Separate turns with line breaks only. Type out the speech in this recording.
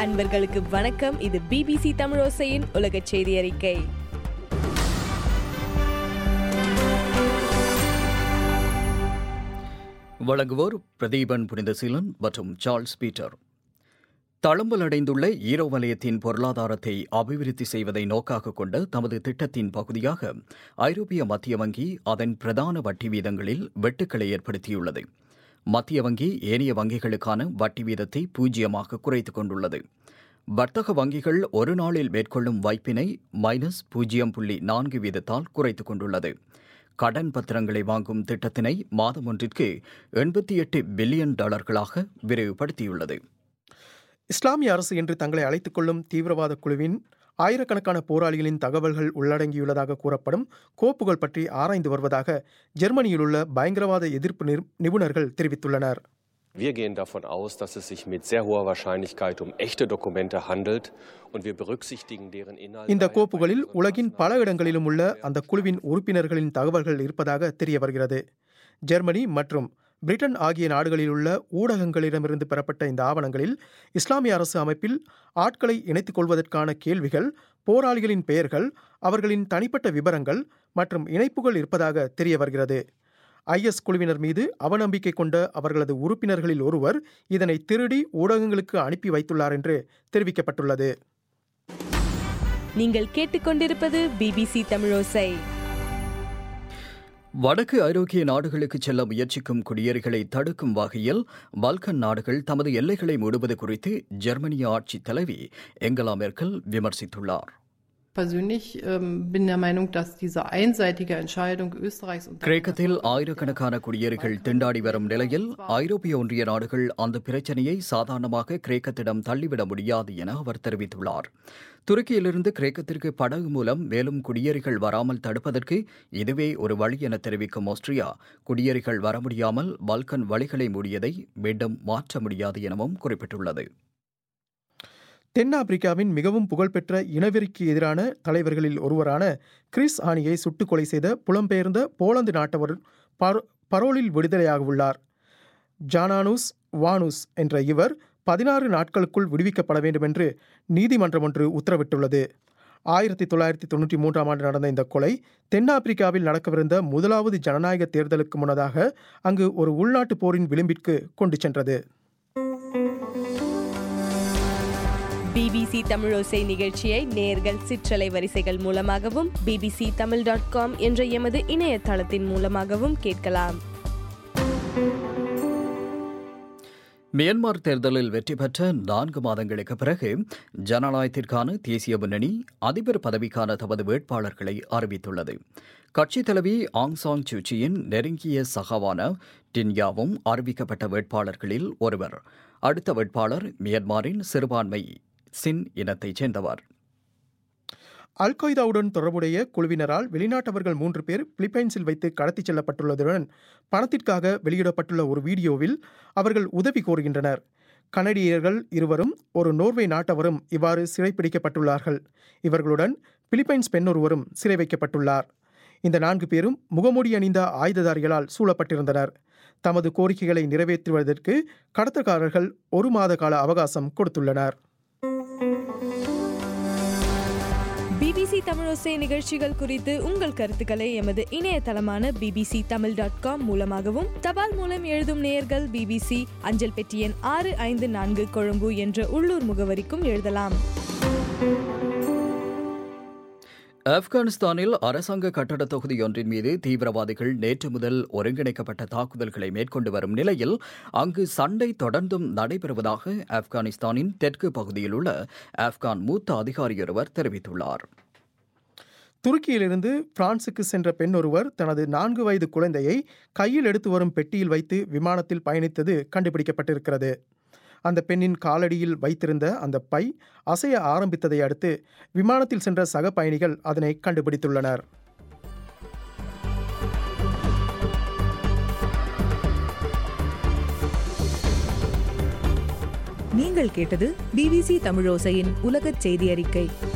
அன்பர்களுக்கு வணக்கம் இது பிபிசி தமிழோசையின் உலக செய்தி அறிக்கை
வழங்குவோர் பிரதீபன் புனிதசீலன் மற்றும் சார்ல்ஸ் பீட்டர் தளம்பல் அடைந்துள்ள ஈரோ வலயத்தின் பொருளாதாரத்தை அபிவிருத்தி செய்வதை நோக்காக கொண்ட தமது திட்டத்தின் பகுதியாக ஐரோப்பிய மத்திய வங்கி அதன் பிரதான வட்டி வீதங்களில் வெட்டுக்களை ஏற்படுத்தியுள்ளது மத்திய வங்கி ஏனைய வங்கிகளுக்கான வட்டி வீதத்தை பூஜ்ஜியமாக குறைத்துக் கொண்டுள்ளது வர்த்தக வங்கிகள் ஒரு நாளில் மேற்கொள்ளும் வைப்பினை மைனஸ் பூஜ்ஜியம் புள்ளி நான்கு வீதத்தால் குறைத்துக் கொண்டுள்ளது கடன் பத்திரங்களை வாங்கும் திட்டத்தினை மாதம் ஒன்றிற்கு எண்பத்தி எட்டு பில்லியன் டாலர்களாக விரிவுபடுத்தியுள்ளது
இஸ்லாமிய அரசு என்று தங்களை அழைத்துக் கொள்ளும் தீவிரவாத குழுவின் ஆயிரக்கணக்கான போராளிகளின் தகவல்கள் உள்ளடங்கியுள்ளதாக கூறப்படும் கோப்புகள் பற்றி ஆராய்ந்து வருவதாக ஜெர்மனியில் உள்ள பயங்கரவாத எதிர்ப்பு நிறு- நிபுணர்கள் தெரிவித்துள்ளனர்
Wir gehen davon aus, dass es sich mit sehr hoher Wahrscheinlichkeit um echte Dokumente handelt und wir berücksichtigen deren Inhalte.
இந்த கோப்புகளில் உலகின் பல இடங்களிலும் உள்ள அந்த குழுவின் உறுப்பினர்களின் தகவல்கள் இருப்பதாக தெரிய வருகிறது ஜெர்மனி மற்றும் பிரிட்டன் ஆகிய நாடுகளில் உள்ள ஊடகங்களிடமிருந்து பெறப்பட்ட இந்த ஆவணங்களில் இஸ்லாமிய அரசு அமைப்பில் ஆட்களை இணைத்துக் கொள்வதற்கான கேள்விகள் போராளிகளின் பெயர்கள் அவர்களின் தனிப்பட்ட விவரங்கள் மற்றும் இணைப்புகள் இருப்பதாக தெரிய வருகிறது ஐஎஸ் குழுவினர் மீது அவநம்பிக்கை கொண்ட அவர்களது உறுப்பினர்களில் ஒருவர் இதனை திருடி ஊடகங்களுக்கு அனுப்பி வைத்துள்ளார் என்று தெரிவிக்கப்பட்டுள்ளது
நீங்கள் கேட்டுக்கொண்டிருப்பது பிபிசி தமிழோசை
வடக்கு ஐரோப்பிய நாடுகளுக்கு செல்ல முயற்சிக்கும் குடியேறிகளை தடுக்கும் வகையில் பல்கன் நாடுகள் தமது எல்லைகளை மூடுவது குறித்து ஜெர்மனிய ஆட்சி தலைவி எங்கலா மெர்க்கல் விமர்சித்துள்ளார்
persönlich ähm, bin der Meinung, dass diese einseitige Entscheidung Österreichs und
கிரேக்கத்தில் ஆயிரக்கணக்கான குடியேறிகள் திண்டாடி வரும் நிலையில் ஐரோப்பிய ஒன்றிய நாடுகள் அந்த பிரச்சனையை சாதாரணமாக கிரேக்கத்திடம் தள்ளிவிட முடியாது என அவர் தெரிவித்துள்ளார் துருக்கியிலிருந்து கிரேக்கத்திற்கு படகு மூலம் மேலும் குடியேறிகள் வராமல் தடுப்பதற்கு இதுவே ஒரு வழி என தெரிவிக்கும் ஆஸ்திரியா குடியேறிகள் வர முடியாமல் பல்கன் வழிகளை மூடியதை மீண்டும் மாற்ற முடியாது எனவும் குறிப்பிட்டுள்ளது
தென்னாப்பிரிக்காவின் மிகவும் புகழ்பெற்ற இனவெறிக்கு எதிரான தலைவர்களில் ஒருவரான கிறிஸ் ஆனியை சுட்டுக் கொலை செய்த புலம்பெயர்ந்த போலந்து நாட்டவர் பர- பரோலில் விடுதலையாக உள்ளார் ஜானானுஸ் வானுஸ் என்ற இவர் பதினாறு நாட்களுக்குள் விடுவிக்கப்பட வேண்டும் என்று நீதிமன்றம் ஒன்று உத்தரவிட்டுள்ளது ஆயிரத்தி தொள்ளாயிரத்தி தொண்ணூற்றி மூன்றாம் ஆண்டு நடந்த இந்த கொலை தென்னாப்பிரிக்காவில் நடக்கவிருந்த முதலாவது ஜனநாயக தேர்தலுக்கு முன்னதாக அங்கு ஒரு உள்நாட்டு போரின் விளிம்பிற்கு கொண்டு சென்றது
பிபிசி தமிழோசை நிகழ்ச்சியை நேர்கள் சிற்றலை வரிசைகள் மூலமாகவும் பிபிசி தமிழ் டாட் காம் என்ற எமது இணையதளத்தின் மூலமாகவும் கேட்கலாம்
மியான்மர் தேர்தலில் வெற்றி பெற்ற நான்கு மாதங்களுக்கு பிறகு ஜனநாயகத்திற்கான தேசிய முன்னணி அதிபர் பதவிக்கான தமது வேட்பாளர்களை அறிவித்துள்ளது கட்சித் தலைவி ஆங் சாங் சூச்சியின் நெருங்கிய சகாவான டின்யாவும் அறிவிக்கப்பட்ட வேட்பாளர்களில் ஒருவர் அடுத்த வேட்பாளர் மியான்மரின் சிறுபான்மை சின் இனத்தைச் சேர்ந்தவர்
அல் கொய்தாவுடன் தொடர்புடைய குழுவினரால் வெளிநாட்டவர்கள் மூன்று பேர் பிலிப்பைன்ஸில் வைத்து கடத்திச் செல்லப்பட்டுள்ளதுடன் பணத்திற்காக வெளியிடப்பட்டுள்ள ஒரு வீடியோவில் அவர்கள் உதவி கோருகின்றனர் கனடியர்கள் இருவரும் ஒரு நோர்வே நாட்டவரும் இவ்வாறு சிறைப்பிடிக்கப்பட்டுள்ளார்கள் இவர்களுடன் பிலிப்பைன்ஸ் பெண்ணொருவரும் சிறை வைக்கப்பட்டுள்ளார் இந்த நான்கு பேரும் முகமூடி அணிந்த ஆயுததாரிகளால் சூழப்பட்டிருந்தனர் தமது கோரிக்கைகளை நிறைவேற்றுவதற்கு கடத்தல்காரர்கள் ஒரு மாத கால அவகாசம் கொடுத்துள்ளனர்
பிபிசி தமிழோசை நிகழ்ச்சிகள் குறித்து உங்கள் கருத்துக்களை எமது இணையதளமான பிபிசி தமிழ் டாட் காம் மூலமாகவும் தபால் மூலம் எழுதும் நேயர்கள் பிபிசி அஞ்சல் பெட்டி எண் ஆறு ஐந்து நான்கு கொழும்பு என்ற உள்ளூர் முகவரிக்கும் எழுதலாம்
ஆப்கானிஸ்தானில் அரசாங்க கட்டடத் தொகுதி ஒன்றின் மீது தீவிரவாதிகள் நேற்று முதல் ஒருங்கிணைக்கப்பட்ட தாக்குதல்களை மேற்கொண்டு வரும் நிலையில் அங்கு சண்டை தொடர்ந்தும் நடைபெறுவதாக ஆப்கானிஸ்தானின் தெற்கு பகுதியில் உள்ள ஆப்கான் மூத்த அதிகாரியொருவர் தெரிவித்துள்ளார்
துருக்கியிலிருந்து பிரான்சுக்கு சென்ற பெண் ஒருவர் தனது நான்கு வயது குழந்தையை கையில் எடுத்து வரும் பெட்டியில் வைத்து விமானத்தில் பயணித்தது கண்டுபிடிக்கப்பட்டிருக்கிறது அந்த பெண்ணின் காலடியில் வைத்திருந்த அந்த பை அசைய ஆரம்பித்ததை அடுத்து விமானத்தில் சென்ற சக பயணிகள் அதனை கண்டுபிடித்துள்ளனர்
நீங்கள் கேட்டது பிபிசி தமிழோசையின் உலகச் செய்தி அறிக்கை